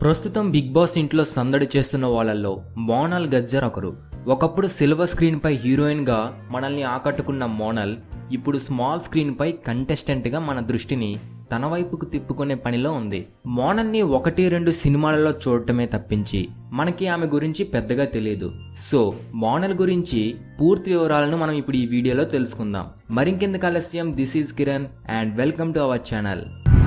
ప్రస్తుతం big boss ఇంట్లో సందడి చేస్తున్న వాళ్ళల్లో మోనల్ గజ్జర్ ఒకరు ఒకప్పుడు సిల్వర్ స్క్రీన్ పై హీరోయిన్ గా మనల్ని ఆకట్టుకున్న మోనల్ ఇప్పుడు స్మాల్ స్క్రీన్ పై కంటెస్టెంట్ గా మన దృష్టిని తన వైపుకు తిప్పుకునే పనిలో ఉంది మోనల్ని ఒకటి రెండు సినిమాలలో చూడటమే తప్పించి మనకి ఆమె గురించి పెద్దగా తెలియదు సో మోనల్ గురించి పూర్తి వివరాలను మనం ఇప్పుడు ఈ వీడియోలో తెలుసుకుందాం మరింకెందుకు ఆలస్యం this is Kiran and welcome to our channel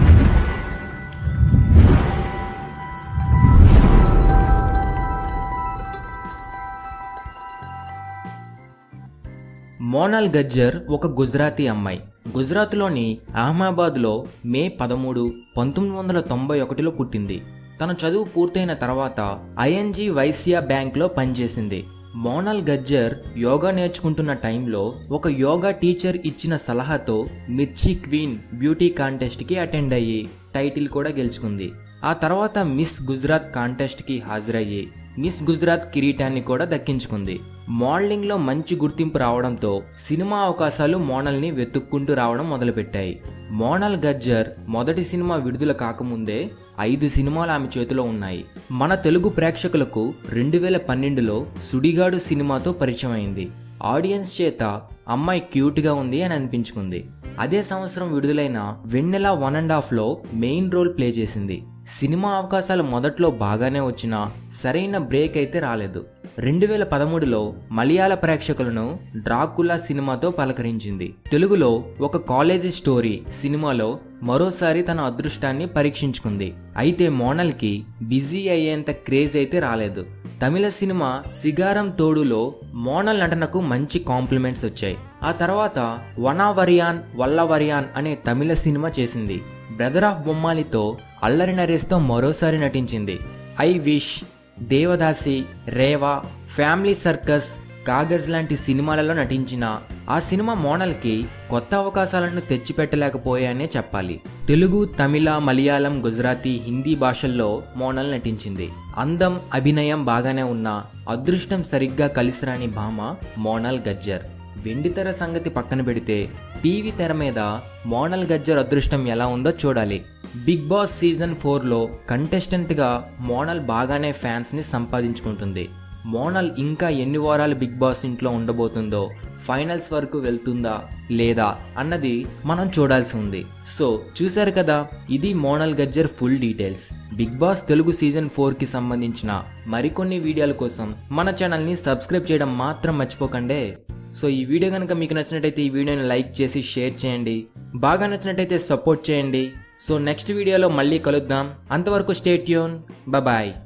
Monal Gajjar ఒక గుజరాతీ అమ్మాయి గుజరాత్లోని అహ్మదాబాద్లో మే పదమూడు పంతొమ్మిది వందల తొంభై ఒకటిలో పుట్టింది తన చదువు పూర్తయిన తర్వాత ఐఎన్జీ వైశ్య బ్యాంక్లో పనిచేసింది మోనాల్ గజ్జర్ యోగా నేర్చుకుంటున్న టైంలో ఒక యోగా టీచర్ ఇచ్చిన సలహాతో మిర్చి క్వీన్ బ్యూటీ కాంటెస్ట్కి అటెండ్ అయ్యి టైటిల్ కూడా గెలుచుకుంది ఆ తర్వాత మిస్ గుజరాత్ కాంటెస్ట్కి హాజరయ్యి మిస్ గుజరాత్ కిరీటాన్ని కూడా దక్కించుకుంది మోడలింగ్లో మంచి గుర్తింపు రావడంతో సినిమా అవకాశాలు మోనల్ని వెతుక్కుంటూ రావడం మొదలుపెట్టాయి మోనల్ గజ్జర్ మొదటి సినిమా విడుదల కాకముందే ఐదు సినిమాలు ఆమె చేతిలో ఉన్నాయి మన తెలుగు ప్రేక్షకులకు రెండు వేల పన్నెండులో సుడిగాడు సినిమాతో పరిచయం అయింది ఆడియన్స్ చేత అమ్మాయి క్యూట్గా ఉంది అని అనిపించుకుంది అదే సంవత్సరం విడుదలైన వెన్నెల వన్ అండ్ హాఫ్లో మెయిన్ రోల్ ప్లే చేసింది సినిమా అవకాశాలు మొదట్లో బాగానే వచ్చినా సరైన బ్రేక్ అయితే రాలేదు రెండు వేల పదమూడులో మలయాళ ప్రేక్షకులను డ్రాకులా సినిమాతో పలకరించింది తెలుగులో ఒక కాలేజీ స్టోరీ సినిమాలో మరోసారి తన అదృష్టాన్ని పరీక్షించుకుంది అయితే మోనల్కి బిజీ అయ్యేంత క్రేజ్ అయితే రాలేదు తమిళ సినిమా సిగారం తోడులో మోనల్ నటనకు మంచి కాంప్లిమెంట్స్ వచ్చాయి ఆ తర్వాత వనావరియాన్ వల్లవరియాన్ అనే తమిళ సినిమా చేసింది బ్రదర్ ఆఫ్ బొమ్మాలితో అల్లరి నరేష్తో మరోసారి నటించింది I wish Devadasi Rewa family circus Kaagaz లాంటి సినిమాలలో నటించిన ఆ సినిమా మోనల్కి కొత్త అవకాశాలను తెచ్చిపెట్టలేకపోయాయనే చెప్పాలి తెలుగు తమిళ మలయాళం గుజరాతీ హిందీ భాషల్లో మోనల్ నటించింది అందం అభినయం బాగానే ఉన్న అదృష్టం సరిగ్గా కలిసిరాని భామ మోనల్ గజ్జర్ వెండితెర సంగతి పక్కన పెడితే టీవీ తెర మీద మోనల్ గజ్జర్ అదృష్టం ఎలా ఉందో చూడాలి బిగ్ బాస్ సీజన్ ఫోర్లో కంటెస్టెంట్గా మోనల్ బాగానే ఫ్యాన్స్ని సంపాదించుకుంటుంది మోనల్ ఇంకా ఎన్ని వారాలు బిగ్ బాస్ ఇంట్లో ఉండబోతుందో ఫైనల్స్ వరకు వెళ్తుందా లేదా అన్నది మనం చూడాల్సి ఉంది సో చూశారు కదా ఇది Monal Gajjar full details Bigg Boss Telugu season ఫోర్కి సంబంధించిన మరికొన్ని వీడియోల కోసం మన ఛానల్ని సబ్స్క్రైబ్ చేయడం మాత్రం మర్చిపోకండి సో ఈ వీడియో కనుక మీకు నచ్చినట్టయితే ఈ వీడియోని లైక్ చేసి షేర్ చేయండి బాగా నచ్చినట్టయితే సపోర్ట్ చేయండి సో నెక్స్ట్ వీడియోలో మళ్ళీ కలుద్దాం అంతవరకు స్టేట్యూన్ బాయ్